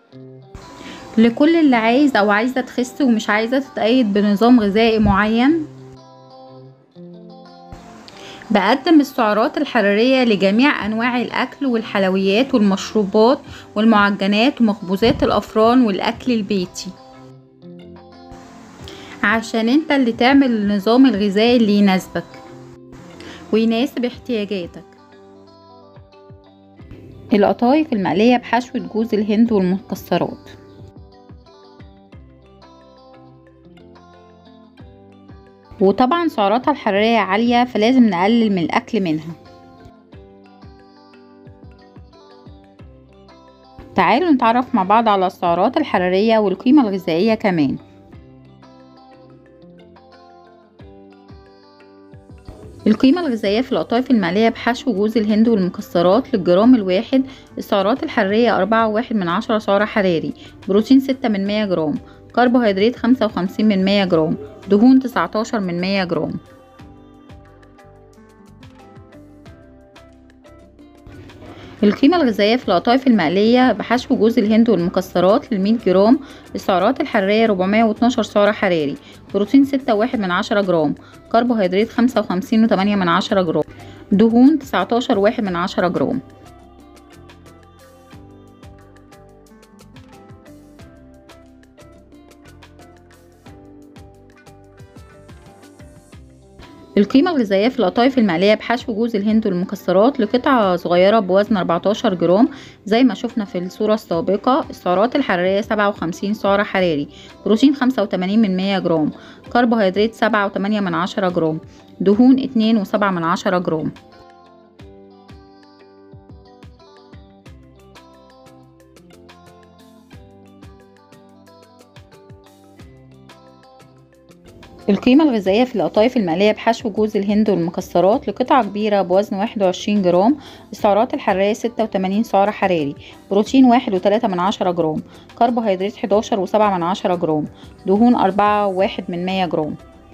لكل اللي عايز او عايزة تخس ومش عايزة تتقيد بنظام غذائي معين بقدم السعرات الحرارية لجميع أنواع الأكل والحلويات والمشروبات والمعجنات ومخبوزات الأفران والأكل البيتي عشان انت اللي تعمل النظام الغذائي اللي يناسبك ويناسب احتياجاتك القطايف المقلية بحشوة جوز الهند والمكسرات وطبعا سعراتها الحرارية عالية فلازم نقلل من الأكل منها تعالوا نتعرف مع بعض على السعرات الحرارية والقيمة الغذائية كمان القيمة الغذائية في القطايف المقلية بحشو جوز الهند والمكسرات للجرام الواحد السعرات الحرارية أربعة واحد من عشرة سعر حراري بروتين ستة من مية جرام كربوهيدرات خمسة وخمسين من مية جرام دهون تسعتاشر من مية جرام القيمة الغذائية في القطايف المقلية بحشو جوز الهند والمكسرات للمية جرام السعرات الحرارية ربعمية واتناشر سعر حراري بروتين ستة واحد من عشرة جرام كربوهيدرات خمسة وخمسين وتمانية من عشرة جرام دهون تسعتاشر واحد من عشرة جرام القيمة الغذائية في القطايف المقلية بحشو جوز الهند والمكسرات لقطعة صغيرة بوزن 14 جرام زي ما شفنا في الصورة السابقة السعرات الحرارية 57 سعر حراري بروتين 85 من 100 جرام كربوهيدرات 7 و8 من 10 جرام دهون 2 و7 من 10 جرام القيمة الغذائية في القطايف المقلية بحشو جوز الهند والمكسرات لقطعة كبيرة بوزن واحد وعشرين جرام السعرات الحرارية ستة وتمانين سعر حراري بروتين واحد وتلاتة من عشرة جرام كربوهيدرات حداشر وسبعة من عشرة جرام دهون أربعة وواحد من مية جرام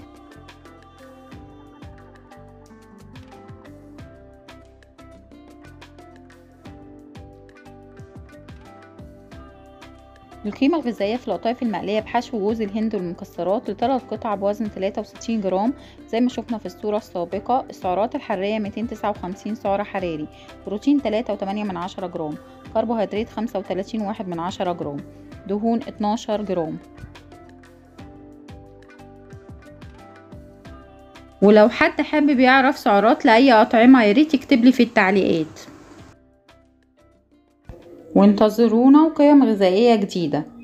القيمة الغذائية في القطايف المقلية بحشو جوز الهند والمكسرات لثلاث قطع بوزن 63 جرام زي ما شفنا في الصورة السابقة السعرات الحرارية 259 سعر حراري بروتين 3.8 من عشرة جرام كربوهيدرات 35 واحد من عشرة جرام دهون 12 جرام ولو حد حابب يعرف سعرات لأي أطعمة ياريت يكتبلي في التعليقات وانتظرونا وقيم غذائية جديدة